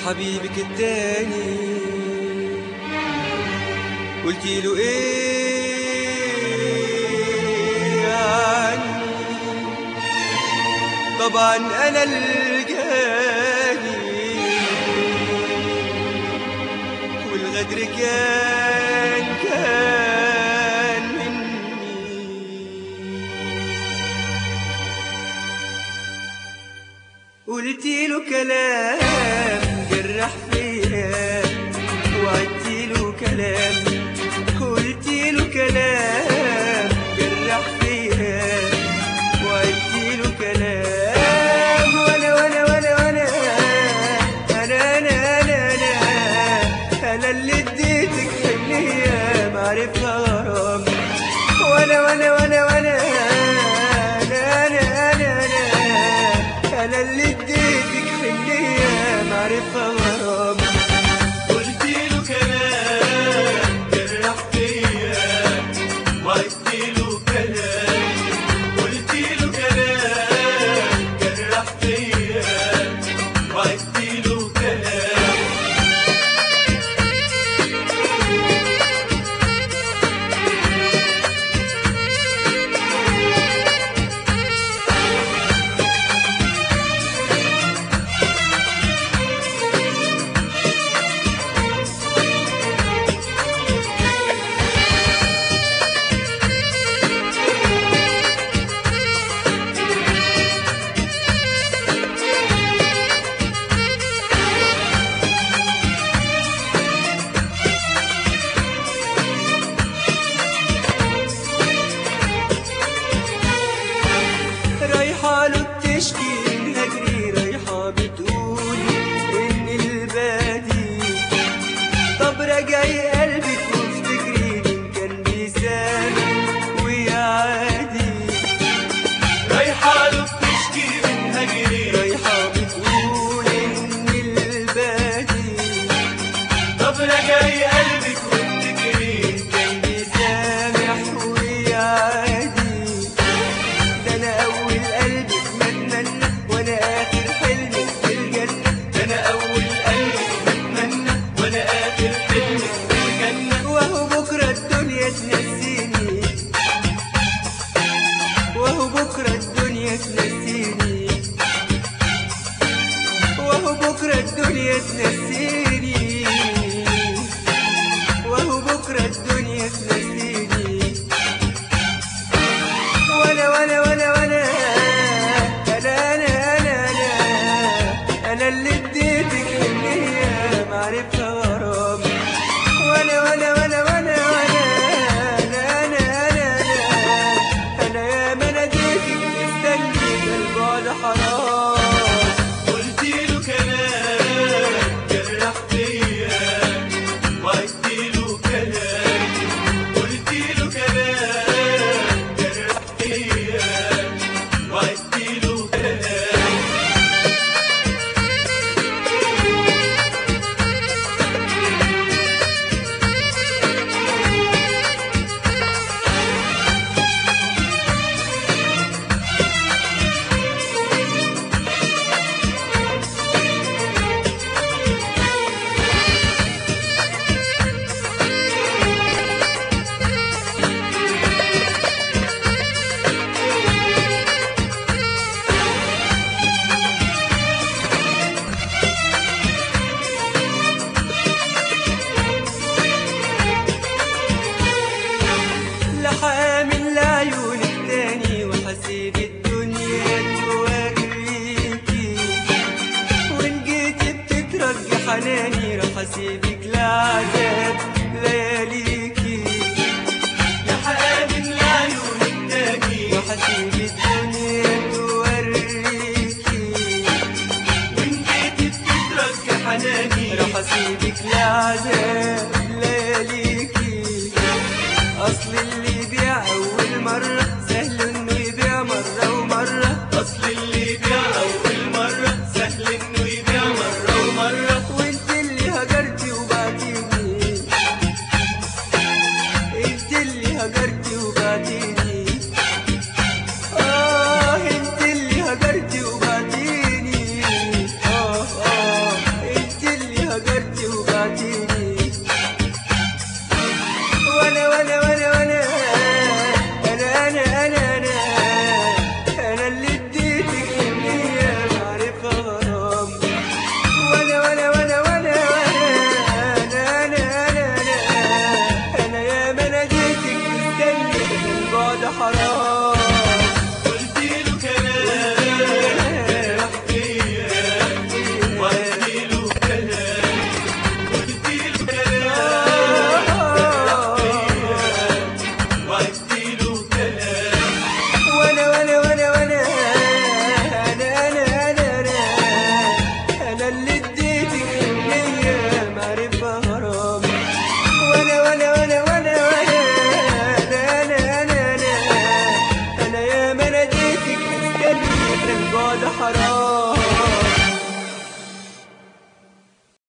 حبيبك التاني قلتي له ايه عني طبعا انا الجاني والغدر كان كان مني قلت له كلام جرح فيا وعدت له كلام قلت له كلام جرح فيا وعدت له كلام وانا وانا وانا وانا انا انا انا انا انا اللي اديتك حنيه معرفها غرام وانا وانا وانا وانا انا انا انا انا انا اللي اديتك حنيه معرفها غرام قلت له كلام جرح فيا وعدت له كلام قلت له كلام جرح فيا وعدت له كلام رايحة له بتشكي من هجري رايحة بتقول إن البادي طب رجعي قلبك وافتكري مين كان بيسامح ويا عادي رايحة له بتشكي من هجري رايحة بتقول إن البادي طب رجعي قلبك وافتكري كان بيسامح ويا عادي ده أنا أول قلبك ما أتمنى وأنا آخر حلمك في الجنة ده انا اول قلبك بتمنى وانا اخر حلمك في الجنة وهو بكرة الدنيا تنسيني وهو بكرة الدنيا تنسيني وهو بكرة الدنيا تنسيني وهو بكرة الدنيا تنسيني وانا وانا وانا وانا انا انا انا انا انا اللي اديتك حنية معرفة غرام وانا وانا وانا وانا وانا انا انا انا انا انا يا ما ناديتك مستني ده البعد حرام قلت له كلام جرح فيا وعدت له كلام قلت له كلام جرح فيا وعدت له كلام لا حامل لعيونك تاني وحسيب الدنيا توريكي وان جيتي بتترجي حناني راح اسيبك لعذاب لياليكي يا حامل لعيونك تاني وحسيب الدنيا توريكي وان جيت بتترك حناني راح اسيبك لعذاب